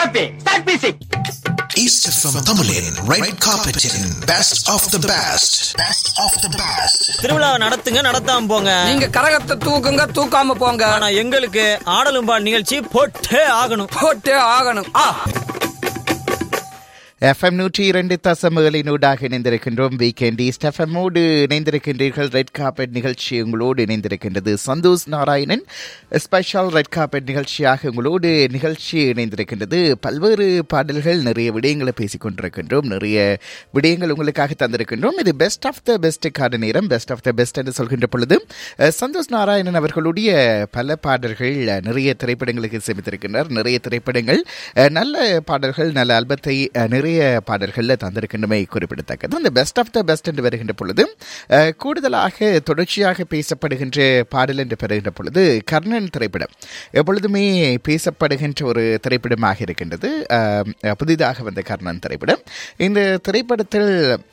Happy start music East from Tamilin, red carpeting, best of the best. Best of the best. திருவிழா நடத்துங்க நடத்தாம போங்க நீங்க கரகத்தை தூக்குங்க தூக்காம போங்க ஆனா எங்களுக்கு ஆடலும் பாடல் நிகழ்ச்சி போட்டே ஆகணும் போட்டே ஆகணும் ஆ எஃப்எம் நூற்றி இரண்டு தசமகளினூடாக இணைந்திருக்கின்றோம் வீக்கெண்ட் ஈஸ்ட் எஃப்எம்மோடு இணைந்திருக்கின்றீர்கள் ரெட் கார்பெட் நிகழ்ச்சி உங்களோடு இணைந்திருக்கின்றது Santhosh Narayanan special red carpet நிகழ்ச்சியாக உங்களோடு நிகழ்ச்சி இணைந்திருக்கின்றது பல்வேறு பாடல்கள் நிறைய விடயங்களை பேசிக் கொண்டிருக்கின்றோம் நிறைய விடயங்கள் உங்களுக்காக தந்திருக்கின்றோம் இது பெஸ்ட் ஆஃப் த பெஸ்ட்டுக்கான நேரம் பெஸ்ட் ஆஃப் த பெஸ்ட் என்று சொல்கின்ற பொழுது அஹ், சந்தோஷ் நாராயணன் அவர்களுடைய பல பாடல்கள் அஹ், நிறைய திரைப்படங்களுக்கு சேமித்திருக்கின்றார் நிறைய திரைப்படங்கள் அஹ், நல்ல பாடல்கள் நல்ல ஆல்பத்தை அஹ், நிறைய பாடல்களில் தந்திருக்கின்றமை குறிப்பிடத்தக்கது அந்த பெஸ்ட் ஆஃப் த பெஸ்ட் என்று வருகின்ற பொழுது அஹ், கூடுதலாக தொடர்ச்சியாக பேசப்படுகின்ற பாடல் என்று பெறுகின்ற பொழுது கர்ணன் திரைப்படம் எப்பொழுதுமே பேசப்படுகின்ற ஒரு திரைப்படமாக இருக்கின்றது அஹ், புதிதாக வந்த கர்ணன் திரைப்படம் இந்த திரைப்படத்தில்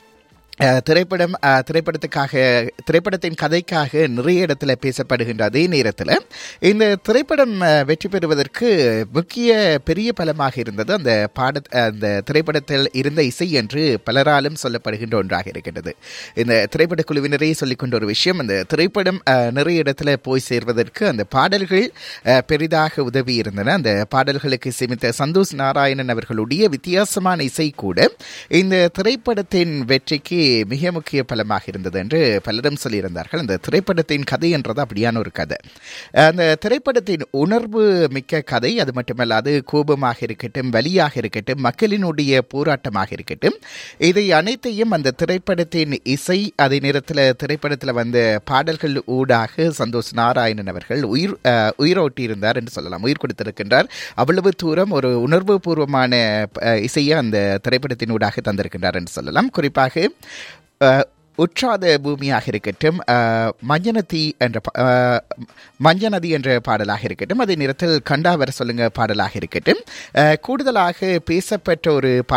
அஹ், திரைப்படம் அஹ், திரைப்படத்துக்காக திரைப்படத்தின் கதைக்காக நிறைய இடத்துல பேசப்படுகின்ற அதே நேரத்தில் இந்த திரைப்படம் அஹ், வெற்றி பெறுவதற்கு முக்கிய பெரிய பலமாக இருந்தது அந்த பாட அந்த திரைப்படத்தில் இருந்த இசை என்று பலராலும் சொல்லப்படுகின்ற ஒன்றாக இருக்கின்றது இந்த திரைப்பட குழுவினரே சொல்லிக்கொண்ட ஒரு விஷயம் அந்த திரைப்படம் அஹ், நிறைய இடத்துல போய் சேர்வதற்கு அந்த பாடல்கள் அஹ், பெரிதாக உதவி இருந்தன அந்த பாடல்களுக்கு சேமித்த சந்தோஷ் நாராயணன் அவர்களுடைய வித்தியாசமான இசை கூட இந்த திரைப்படத்தின் வெற்றிக்கு மிக முக்கிய பலமாக இருந்தது என்று பலரும் சொல்லியிருந்தார்கள் அந்த திரைப்படத்தின் கதை என்றது அப்படியான ஒரு கதை அந்த திரைப்படத்தின் உணர்வு மிக்க கதை அது மட்டுமல்லாது கோபமாக இருக்கட்டும் வலியாக இருக்கட்டும் மக்களினுடைய போராட்டமாக இருக்கட்டும் இதை அனைத்தையும் அந்த திரைப்படத்தின் இசை அதே நேரத்தில் திரைப்படத்தில் வந்த பாடல்கள் ஊடாக சந்தோஷ் நாராயணன் அவர்கள் உயிர் அஹ், உயிரோட்டி இருந்தார் என்று சொல்லலாம் உயிர் கொடுத்திருக்கின்றார் அவ்வளவு தூரம் ஒரு உணர்வு பூர்வமான அஹ், இசையை அந்த திரைப்படத்தின் ஊடாக தந்திருக்கின்றார் என்று சொல்லலாம் குறிப்பாக அஹ், உற்றாத பூமியாக இருக்கட்டும் அஹ், மஞ்சனதி என்ற பா- அஹ், மஞ்சநதி என்ற பாடலாக இருக்கட்டும் அதே நேரத்தில் கண்டா வர சொல்லுங்க பாடலாக இருக்கட்டும் அஹ், கூடுதலாக பேசப்பட்ட ஒரு